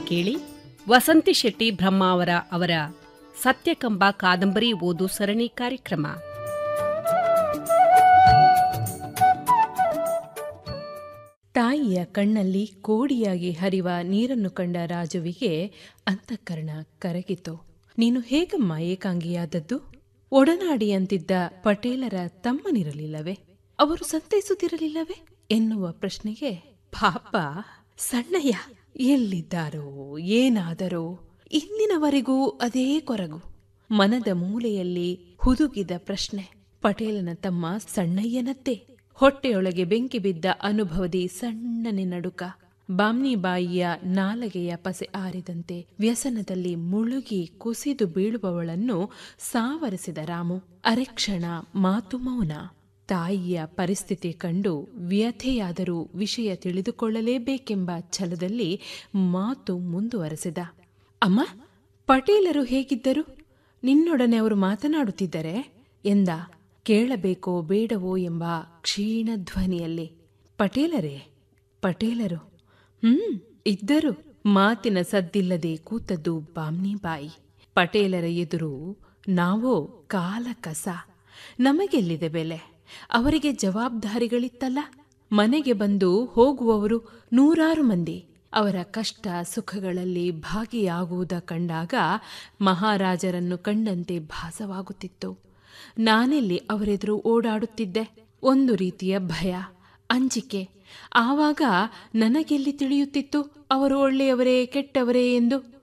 ಕೇಳಿ ವಸಂತಿ ಶೆಟ್ಟಿ ಬ್ರಹ್ಮಾವರ ಅವರ ಸತ್ಯಕಂಬ ಕಾದಂಬರಿ ಓದು ಸರಣಿ ಕಾರ್ಯಕ್ರಮ ತಾಯಿಯ ಕಣ್ಣಲ್ಲಿ ಕೋಡಿಯಾಗಿ ಹರಿವ ನೀರನ್ನು ಕಂಡ ರಾಜುವಿಗೆ ಅಂತಃಕರಣ ಕರಗಿತು ನೀನು ಹೇಗಮ್ಮ ಏಕಾಂಗಿಯಾದದ್ದು ಒಡನಾಡಿಯಂತಿದ್ದ ಪಟೇಲರ ತಮ್ಮನಿರಲಿಲ್ಲವೇ ಅವರು ಸಂತೈಸುತ್ತಿರಲಿಲ್ಲವೇ ಎನ್ನುವ ಪ್ರಶ್ನೆಗೆ ಪಾಪ ಸಣ್ಣಯ್ಯ ಎಲ್ಲಿದ್ದಾರೋ ಏನಾದರೋ ಇಂದಿನವರೆಗೂ ಅದೇ ಕೊರಗು ಮನದ ಮೂಲೆಯಲ್ಲಿ ಹುದುಗಿದ ಪ್ರಶ್ನೆ ಪಟೇಲನ ತಮ್ಮ ಸಣ್ಣಯ್ಯನದ್ದೇ ಹೊಟ್ಟೆಯೊಳಗೆ ಬೆಂಕಿ ಬಿದ್ದ ಅನುಭವದಿ ಸಣ್ಣನೆ ನಡುಕ ಬಾಮ್ನಿಬಾಯಿಯ ನಾಲಗೆಯ ಪಸೆ ಆರಿದಂತೆ ವ್ಯಸನದಲ್ಲಿ ಮುಳುಗಿ ಕುಸಿದು ಬೀಳುವವಳನ್ನು ಸಾವರಿಸಿದ ರಾಮು ಅರೆಕ್ಷಣ ಮಾತು ಮೌನ ತಾಯಿಯ ಪರಿಸ್ಥಿತಿ ಕಂಡು ವ್ಯಥೆಯಾದರೂ ವಿಷಯ ತಿಳಿದುಕೊಳ್ಳಲೇಬೇಕೆಂಬ ಛಲದಲ್ಲಿ ಮಾತು ಮುಂದುವರೆಸಿದ ಅಮ್ಮ ಪಟೇಲರು ಹೇಗಿದ್ದರು ನಿನ್ನೊಡನೆ ಅವರು ಮಾತನಾಡುತ್ತಿದ್ದರೆ ಎಂದ ಕೇಳಬೇಕೋ ಬೇಡವೋ ಎಂಬ ಕ್ಷೀಣ ಧ್ವನಿಯಲ್ಲಿ ಪಟೇಲರೇ ಪಟೇಲರು ಹ್ಮ್ ಇದ್ದರು ಮಾತಿನ ಸದ್ದಿಲ್ಲದೆ ಕೂತದ್ದು ಬಾಮ್ನಿಬಾಯಿ ಪಟೇಲರ ಎದುರು ನಾವೋ ಕಾಲ ಕಸ ನಮಗೆಲ್ಲಿದೆ ಬೆಲೆ ಅವರಿಗೆ ಜವಾಬ್ದಾರಿಗಳಿತ್ತಲ್ಲ ಮನೆಗೆ ಬಂದು ಹೋಗುವವರು ನೂರಾರು ಮಂದಿ ಅವರ ಕಷ್ಟ ಸುಖಗಳಲ್ಲಿ ಭಾಗಿಯಾಗುವುದ ಕಂಡಾಗ ಮಹಾರಾಜರನ್ನು ಕಂಡಂತೆ ಭಾಸವಾಗುತ್ತಿತ್ತು ನಾನೆಲ್ಲಿ ಅವರೆದುರು ಓಡಾಡುತ್ತಿದ್ದೆ ಒಂದು ರೀತಿಯ ಭಯ ಅಂಜಿಕೆ ಆವಾಗ ನನಗೆಲ್ಲಿ ತಿಳಿಯುತ್ತಿತ್ತು ಅವರು ಒಳ್ಳೆಯವರೇ ಕೆಟ್ಟವರೇ ಎಂದು